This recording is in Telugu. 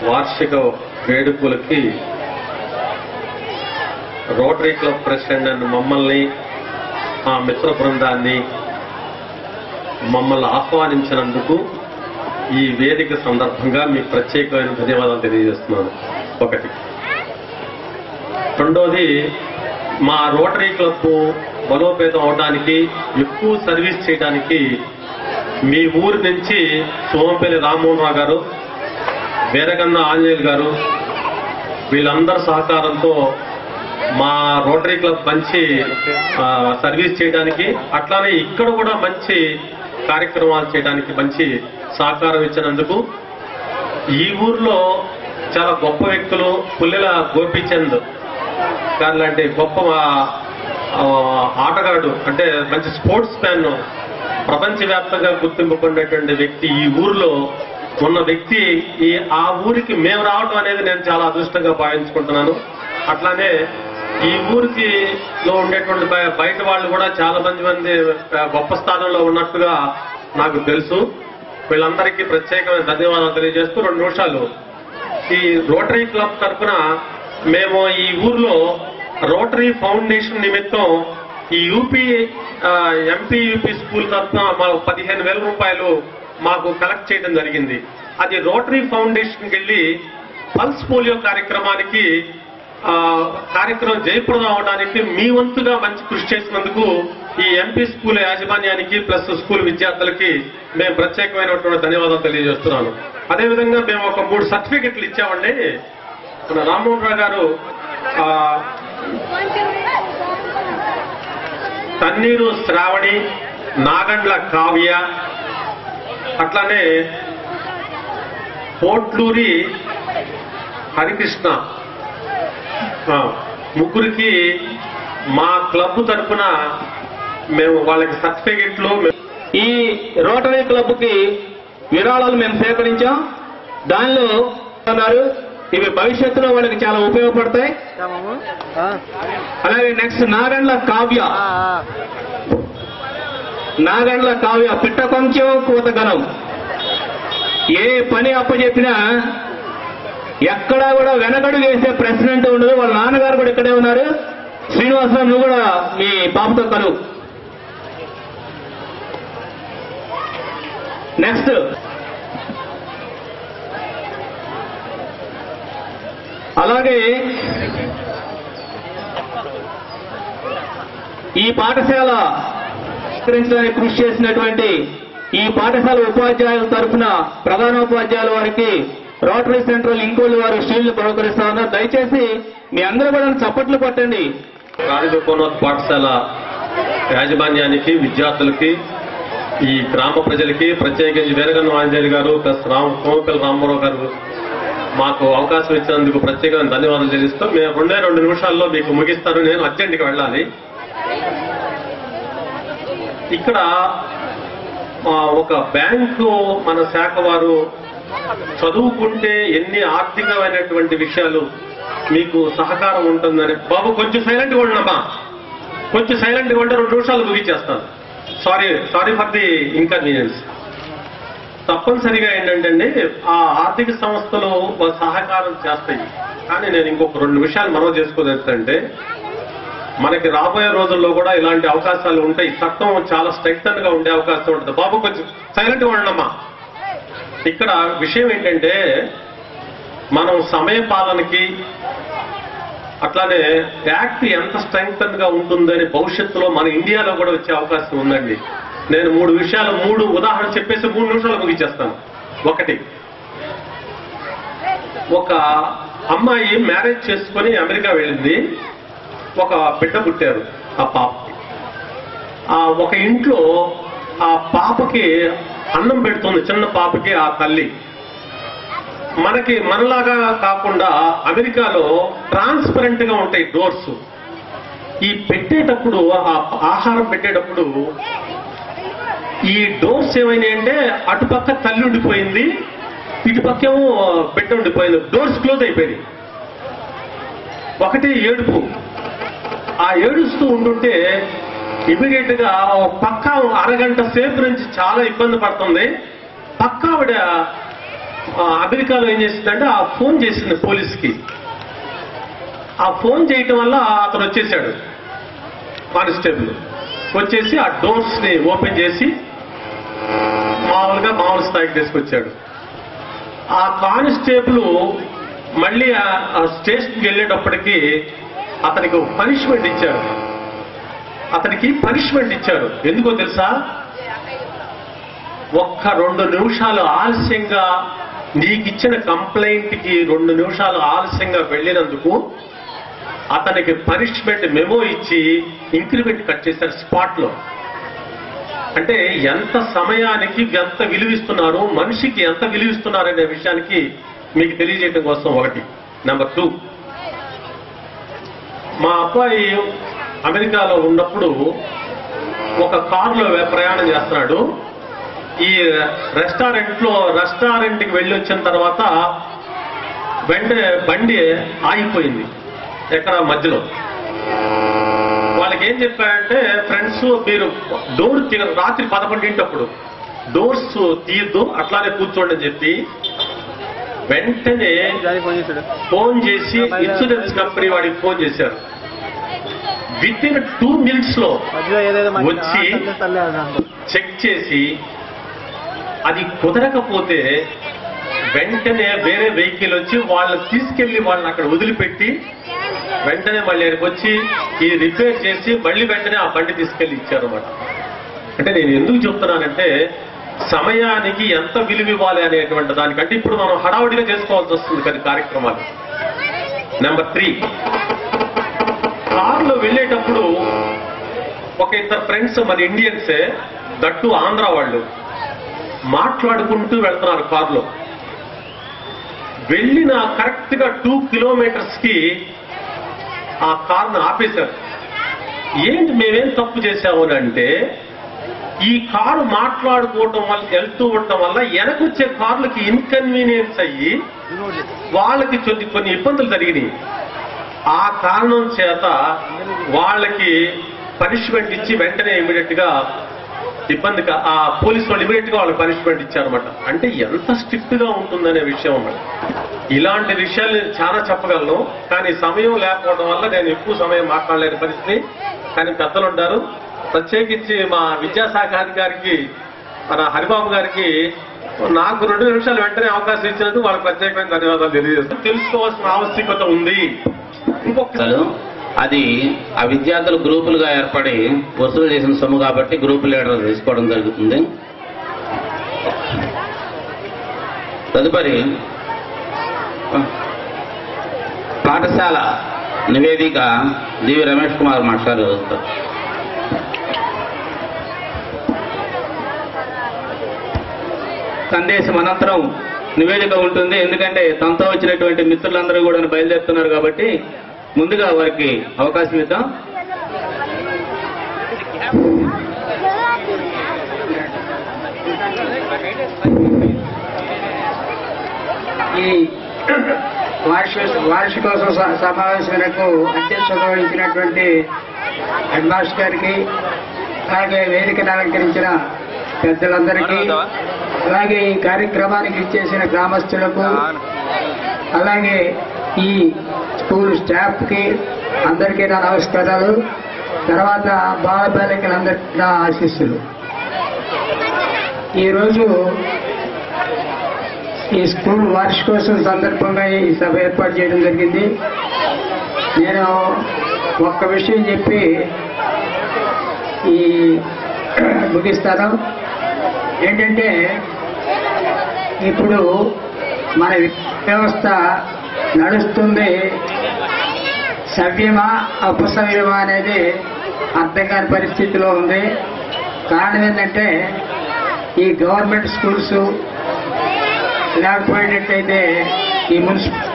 వార్షిక వేడుకలకి రోటరీ క్లబ్ ప్రెసిడెంట్ అని మమ్మల్ని ఆ మిత్ర బృందాన్ని మమ్మల్ని ఆహ్వానించినందుకు ఈ వేదిక సందర్భంగా మీకు ప్రత్యేకమైన ధన్యవాదాలు తెలియజేస్తున్నాను ఒకటి రెండోది మా రోటరీ క్లబ్ బలోపేతం అవడానికి ఎక్కువ సర్వీస్ చేయడానికి మీ ఊరి నుంచి సోమంపల్లి రామ్మోహన్ రావు గారు వీరగన్న ఆంజనేయులు గారు వీళ్ళందరి సహకారంతో మా రోటరీ క్లబ్ మంచి ఆ, సర్వీస్ చేయడానికి అట్లానే ఇక్కడ కూడా మంచి కార్యక్రమాలు చేయడానికి మంచి సహకారం ఇచ్చినందుకు ఈ ఊర్లో చాలా గొప్ప వ్యక్తులు పుల్లెల గోపీచంద్ గారు లాంటి గొప్ప ఆ, ఆటగాడు అంటే మంచి స్పోర్ట్స్ మ్యాన్ ప్రపంచవ్యాప్తంగా గుర్తింపు పొందేటువంటి వ్యక్తి ఈ ఊరిలో ఉన్న వ్యక్తి ఈ ఆ ఊరికి మేము రావడం అనేది నేను చాలా అదృష్టంగా భావించుకుంటున్నాను అట్లానే ఈ ఊరికి లో ఉండేటువంటి బయ- బయట వాళ్ళు కూడా చాలా మంది మంది ఆ, గొప్ప స్థానంలో ఉన్నట్టుగా నాకు తెలుసు వీళ్ళందరికీ ప్రత్యేకమైన ధన్యవాదాలు తెలియజేస్తూ రెండు నిమిషాలు ఈ రోటరీ క్లబ్ తరఫున మేము ఈ ఊర్లో రోటరీ ఫౌండేషన్ నిమిత్తం ఈ యూపీ ఎంపీ యూపీ స్కూల్ తరఫున మాకు పదిహేను వేల రూపాయలు మాకు కలెక్ట్ చేయడం జరిగింది అది రోటరీ ఫౌండేషన్కి వెళ్ళి పల్స్ పోలియో కార్యక్రమానికి ఆ, కార్యక్రమం జయప్రదం అవడానికి మీ వంతుగా మంచి కృషి చేసినందుకు ఈ ఎంపీ స్కూల్ యాజమాన్యానికి ప్లస్ స్కూల్ విద్యార్థులకి మేము ప్రత్యేకమైనటువంటి ధన్యవాదాలు తెలియజేస్తున్నాను అదేవిధంగా మేము ఒక మూడు సర్టిఫికెట్లు ఇచ్చామండి మన రామ్మోహన్ రావు గారు ఆ, తన్నీరు శ్రావణి నాగండ్ల కావ్య అట్లానే పోట్లూరి హరికృష్ణ ఆ, ముగ్గురికి మా క్లబ్ తరఫున మేము వాళ్ళకి సర్టిఫికెట్లు మేము ఈ రోటరీ క్లబ్ కి విరాళాలు మేము సేకరించాం దానిలో అన్నారు ఇవి భవిష్యత్తులో వాళ్ళకి చాలా ఉపయోగపడతాయి అలాగే నెక్స్ట్ నాగండ్ల కావ్య నాగండ్ల కావ్య పిట్ట కొంచెం కూతగనం ఏ పని అప్పచెప్పినా ఎక్కడా కూడా వెనకడు వేసే ప్రశ్న అంటూ ఉండదు వాళ్ళ నాన్నగారు కూడా ఇక్కడే ఉన్నారు శ్రీనివాసరావు నువ్వు కూడా మీ పాపతో కలువు నెక్స్ట్ అలాగే ఈ పాఠశాల విస్తరించడానికి కృషి చేసినటువంటి ఈ పాఠశాల ఉపాధ్యాయుల తరఫున ప్రధానోపాధ్యాయుల వారికి రోటరీ సెంట్రల్ ఇంకోళ్ళు వారు షీల్డ్ బహుకరిస్తా ఉన్నారు దయచేసి మీ అందరూ కూడా చప్పట్లు కొట్టండి కార్యక్రమోన్నత పాఠశాల యాజమాన్యానికి విద్యార్థులకి ఈ గ్రామ ప్రజలకి ప్రత్యేకించి వీరగన్న ఆంజనేయులు గారు ప్లస్ రామ్ కోమపల్లి రామారావు గారు మాకు అవకాశం ఇచ్చినందుకు ప్రత్యేకమైన ధన్యవాదాలు చెల్లిస్తూ మేము రెండే రెండు నిమిషాల్లో మీకు ముగిస్తాను నేను అర్జెంట్కి వెళ్ళాలి ఇక్కడ ఆ, ఒక బ్యాంకు మన శాఖ వారు చదువుకుంటే ఎన్ని ఆర్థికమైనటువంటి విషయాలు మీకు సహకారం ఉంటుందని బాబు కొంచెం సైలెంట్గా ఉండమ్మా కొంచెం సైలెంట్గా ఉంటే రెండు నిమిషాలు ముగించేస్తాను sorry sorry for the inconvenience తప్పనిసరిగా ఏంటంటే ఆ ఆర్థిక సంస్థలు సహకారం చేస్తాయి కానీ నేను ఇంకొక రెండు విషయాలు మనవి చేసుకోదంటే మనకి రాబోయే రోజుల్లో కూడా ఇలాంటి అవకాశాలు ఉంటాయి చట్టం చాలా స్ట్రెక్టన్ గా ఉండే అవకాశం ఉంటుంది బాబు కొంచెం సైలెంట్ గా ఉండమ్మా ఇక్కడ విషయం ఏంటంటే మనం సమయ పాలనకి అట్లానే యాక్ట్ ఎంత స్ట్రెంగ్తన్ గా ఉంటుందని భవిష్యత్తులో మన ఇండియాలో కూడా వచ్చే అవకాశం ఉందండి నేను మూడు విషయాలు మూడు ఉదాహరణ చెప్పేసి మూడు నిమిషాలు ముగించేస్తాను ఒకటి ఒక అమ్మాయి మ్యారేజ్ చేసుకొని అమెరికా వెళ్ళింది ఒక బిడ్డ పుట్టారు ఆ పాపకి ఆ ఒక ఇంట్లో ఆ పాపకి అన్నం పెడుతుంది చిన్న పాపకి ఆ తల్లి మనకి మనలాగా కాకుండా అమెరికాలో ట్రాన్స్పరెంట్ గా ఉంటాయి డోర్స్ ఈ పెట్టేటప్పుడు ఆ ఆహారం పెట్టేటప్పుడు ఈ డోర్స్ ఏమైనాయి అంటే అటుపక్క తల్లి ఉండిపోయింది ఇటుపక్కేమో బిడ్డ ఉండిపోయింది డోర్స్ క్లోజ్ అయిపోయింది ఒకటి ఏడుపు ఆ ఏడుస్తూ ఉండుంటే ఇమీడియట్ గా ఒక పక్క అరగంట సేపు నుంచి చాలా ఇబ్బంది పడుతుంది పక్క ఆవిడ ఆ, అమెరికాలో ఏం చేసిందంటే ఆ ఫోన్ చేసింది పోలీస్కి ఆ ఫోన్ చేయటం వల్ల అతను వచ్చేసాడు కానిస్టేబుల్ వచ్చేసి ఆ డోర్స్ ని ఓపెన్ చేసి మామూలుగా మామూలు స్థాయికి తీసుకొచ్చాడు ఆ కానిస్టేబుల్ మళ్ళీ ఆ- ఆ స్టేషన్కి వెళ్ళేటప్పటికి అతనికి పనిష్మెంట్ ఇచ్చారు అతనికి పనిష్మెంట్ ఇచ్చారు ఎందుకో తెలుసా ఒక్క రెండు నిమిషాలు ఆలస్యంగా నీకు ఇచ్చిన కంప్లైంట్ కి రెండు నిమిషాలు ఆలస్యంగా వెళ్ళినందుకు అతనికి పనిష్మెంట్ మెమో ఇచ్చి ఇంక్రిమెంట్ కట్ చేశారు స్పాట్ లో అంటే ఎంత సమయానికి ఎంత విలువిస్తున్నారు మనిషికి ఎంత విలువిస్తున్నారు అనే విషయానికి మీకు తెలియజేయడం కోసం ఒకటి నెంబర్ టూ మా అబ్బాయి అమెరికాలో ఉన్నప్పుడు ఒక కారులో ప్రయాణం చేస్తున్నాడు ఈ రెస్టారెంట్ లో రెస్టారెంట్ కి వెళ్ళి వచ్చిన తర్వాత వెంటనే బండి ఆగిపోయింది ఎక్కడ మధ్యలో వాళ్ళకి ఏం చెప్పారంటే ఫ్రెండ్స్ మీరు డోర్ తీయ రాత్రి పదకొండింటప్పుడు డోర్స్ తీయద్దు అట్లానే కూర్చోండి అని చెప్పి వెంటనే ఫోన్ చేసి ఇన్సూరెన్స్ కంపెనీ వాడికి ఫోన్ చేశారు విత్ ఇన్ టూ మినిట్స్ లో మధ్యలో ఏదేదో మనకి వచ్చి ఆటంకం తల్లేదు దాంట్లో. చెక్ చేసి అది కుదరకపోతే వెంటనే వేరే వెహికల్ వచ్చి వాళ్ళని తీసుకెళ్లి వాళ్ళని అక్కడ వదిలిపెట్టి వెంటనే మళ్ళీ ఇక్కడికి వచ్చి ఈ రిపేర్ చేసి మళ్ళీ వెంటనే ఆ బండి తీసుకెళ్లి ఇచ్చారు అన్నమాట అంటే నేను ఎందుకు చెప్తున్నానంటే సమయానికి ఎంత విలువ ఇవ్వాలి అనేటువంటి దానికంటే ఇప్పుడు మనం హడావుడిగా చేసుకోవాల్సి వస్తుంది కొన్ని కార్యక్రమాలు నెంబర్ త్రీ కారులో వెళ్ళేటప్పుడు ఒక ఇద్దరు ఫ్రెండ్స్ మన ఇండియన్సే దట్టు ఆంధ్ర వాళ్ళు మాట్లాడుకుంటూ వెళ్తున్నారు కారులో వెళ్ళిన కరెక్ట్ గా టూ కిలోమీటర్స్ కి ఆ కార్ను ఆపేశారు ఏంటి మేమేం తప్పు చేశాము అని అంటే ఈ కారు మాట్లాడుకోవటం వల్ల వెళ్తూ ఉండటం వల్ల వెనకొచ్చే కార్లకి ఇన్కన్వీనియన్స్ అయ్యి వాళ్ళకి కొన్ని కొన్ని ఇబ్బందులు జరిగినాయి ఆ కారణం చేత వాళ్ళకి పనిష్మెంట్ ఇచ్చి వెంటనే ఇమీడియట్ గా ఇబ్బంది కా- ఆ పోలీసు వాళ్ళు ఇమీడియట్ గా వాళ్ళకి పనిష్మెంట్ ఇచ్చారన్నమాట అంటే ఎంత స్ట్రిక్ట్ గా ఉంటుందనే విషయం అన్నమాట ఇలాంటి విషయాలు నేను చాలా చెప్పగలను కానీ సమయం లేకపోవడం వల్ల నేను ఎక్కువ సమయం మాట్లాడలేని పరిస్థితి కానీ పెద్దలు ఉంటారు ప్రత్యేకించి మా విద్యాశాఖ అధికారికి మన హరిబాబు గారికి నాకు రెండు నిమిషాలు వెంటనే అవకాశం ఇచ్చినందుకు వాళ్ళకి ప్రత్యేకమైన ధన్యవాదాలు తెలియజేస్తాను తెలుసుకోవాల్సిన ఆవశ్యకత ఉంది ఇంకొక అసలు అది ఆ విద్యార్థులు గ్రూపులుగా ఏర్పడి వసూలు చేసిన సొమ్ము కాబట్టి గ్రూప్ లీడర్ తీసుకోవడం జరుగుతుంది తదుపరి పాఠశాల నివేదిక డివి రమేష్ కుమార్ మాస్టర్ సందేశం అనంతరం నివేదిక ఉంటుంది ఎందుకంటే తనతో వచ్చినటువంటి మిత్రులందరూ కూడా బయలుదేరుతున్నారు కాబట్టి ముందుగా వారికి అవకాశం ఇద్దాం ఈ వార్షిక వార్షికోత్సవ స- సమావేశాలకు అధ్యక్షత వహించినటువంటి హెడ్ మాస్టర్ గారికి అలాగే వేదికను అలంకరించిన పెద్దలందరికీ అలాగే ఈ కార్యక్రమానికి ఇచ్చేసిన గ్రామస్తులకు అలాగే ఈ స్కూల్ స్టాఫ్ కి అందరికీ నా నమస్కారాలు తర్వాత బాల బాలికలందరికీ నా ఆశీస్సులు ఈరోజు ఈ స్కూల్ వార్షికోత్సవం సందర్భంగా ఈ సభ ఏర్పాటు చేయడం జరిగింది నేను ఒక్క విషయం చెప్పి ఈ ముగిస్తాను ఏంటంటే ఇప్పుడు మన వ్యవస్థ నడుస్తుంది సవ్యమా అపసవ్యమా అనేది అర్థం కాని పరిస్థితిలో ఉంది కారణం ఏంటంటే ఈ గవర్నమెంట్ స్కూల్స్ లేకపోయినట్టయితే ఈ మున్సిపల్